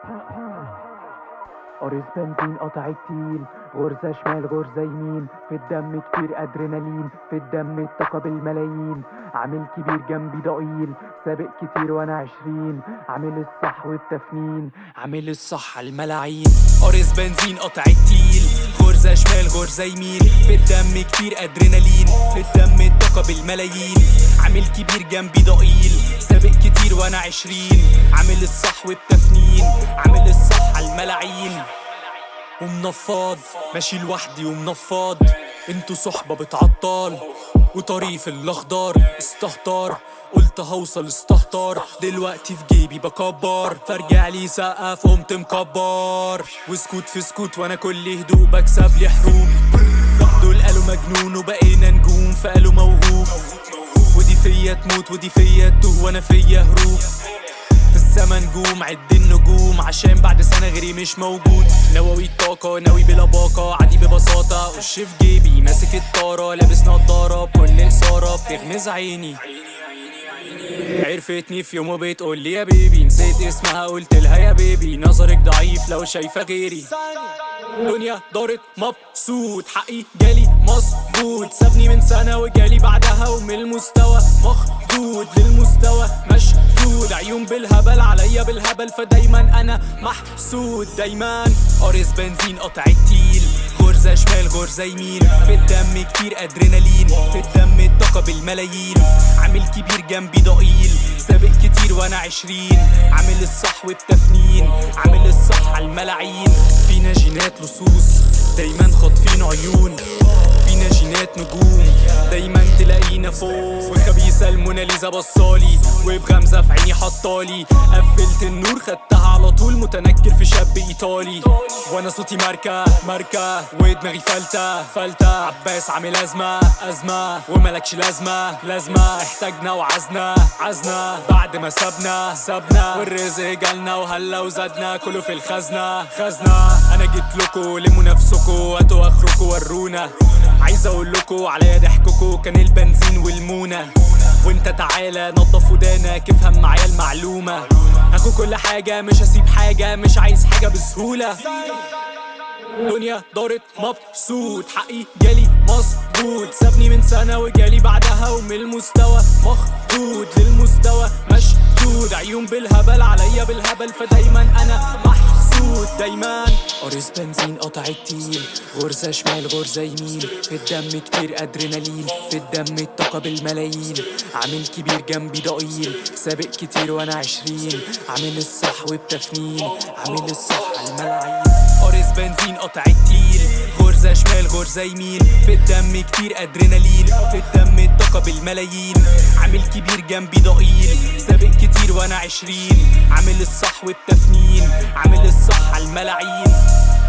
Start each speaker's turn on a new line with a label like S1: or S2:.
S1: قرص بنزين قطع التيل غرزة شمال غرزة يمين في الدم كتير ادرينالين في الدم الطاقة بالملايين عامل كبير جنبي ضئيل سابق كتير وانا عشرين عامل الصح والتفنين
S2: عامل الصح على الملاعين قرص بنزين قطع التيل غرزة شمال غرزة يمين في الدم كتير ادرينالين في الدم الطاقة بالملايين عامل كبير جنبي ضئيل سابق كتير وانا عشرين عامل الصح والتفنين عامل الصح على الملاعين ومنفض ماشي لوحدي ومنفض انتوا صحبة بتعطل وطريق في الاخضر استهتر قلت هوصل استهتر دلوقتي في جيبي بكبر فارجع لي سقف قمت مكبر وسكوت في سكوت وانا كل هدوء بكسب لي حروب دول قالوا مجنون وبقينا نجوم فقالوا موهوب ودي فيا تموت ودي فيا تتوه وانا فيا هروب في السما نجوم عد النجوم عشان بعد سنة غيري مش موجود نواوي الطاقة ناوي بلا باقة عادي ببساطة وش في جيبي ماسك الطارة لابس نضارة بكل إثارة بتغمز عيني عرفتني في يوم وبتقول لي يا بيبي نسيت اسمها قلت لها يا بيبي نظرك ضعيف لو شايفة غيري دنيا دارت مبسوط حقي جالي مظبوط سابني من سنة وجالي بعدها ومن المستوى مخدود للمستوى مشدود عيون بالهبل عليا بالهبل فدايما انا محسود دايما قارص بنزين قطع التيل غرزة شمال غرزة يمين في الدم كتير ادرينالين في الدم الطاقة بالملايين عامل كبير جنبي ضئيل سابق كتير وانا عشرين عامل الصح والتفنين عامل الصح على الملاعين فينا جينات لصوص دايما خاطفين عيون فينا جينات نجوم دايما تلاقينا فوق وخبيثة الموناليزا بصالي وبغمزة في عيني حطالي قفلت النور خدتها على طول متنكر في شاب ايطالي وانا صوتي ماركة ماركة ودماغي فلتة فلتة عباس عامل ازمة ازمة وملكش لازمة لازمة احتاجنا وعزنا عزنا بعد ما سابنا سابنا والرزق جالنا وهلا وزادنا كله في الخزنة خزنة انا جيت لكو لموا نفسكو هاتوا اخركو ورونا عايز اقول لكو عليا ضحككو كان البنزين والمونة وانت تعالى نضف ودانك افهم معايا المعلومة هاخد كل حاجة مش هسيب حاجة مش عايز حاجة بسهولة دنيا دارت مبسوط حقي جالي مظبوط سابني من سنة وجالي بعدها ومن المستوى مخدود للمستوى مشدود عيون بالهبل عليا بالهبل فدايما انا محسود دايما قرص بنزين قطع التيل غرزة شمال غرزة يمين في الدم كتير ادرينالين في الدم الطاقة بالملايين عامل كبير جنبي ضئيل سابق كتير وانا عشرين عامل الصح وبتفنين عامل الصح على الملاعين قرص بنزين قطع التيل غرزة شمال غرزة يمين في الدم كتير ادرينالين في الدم الطاقة بالملايين عامل كبير جنبي ضئيل سابق كتير وانا عشرين عامل الصح والتفنين عامل الصح على الملاعين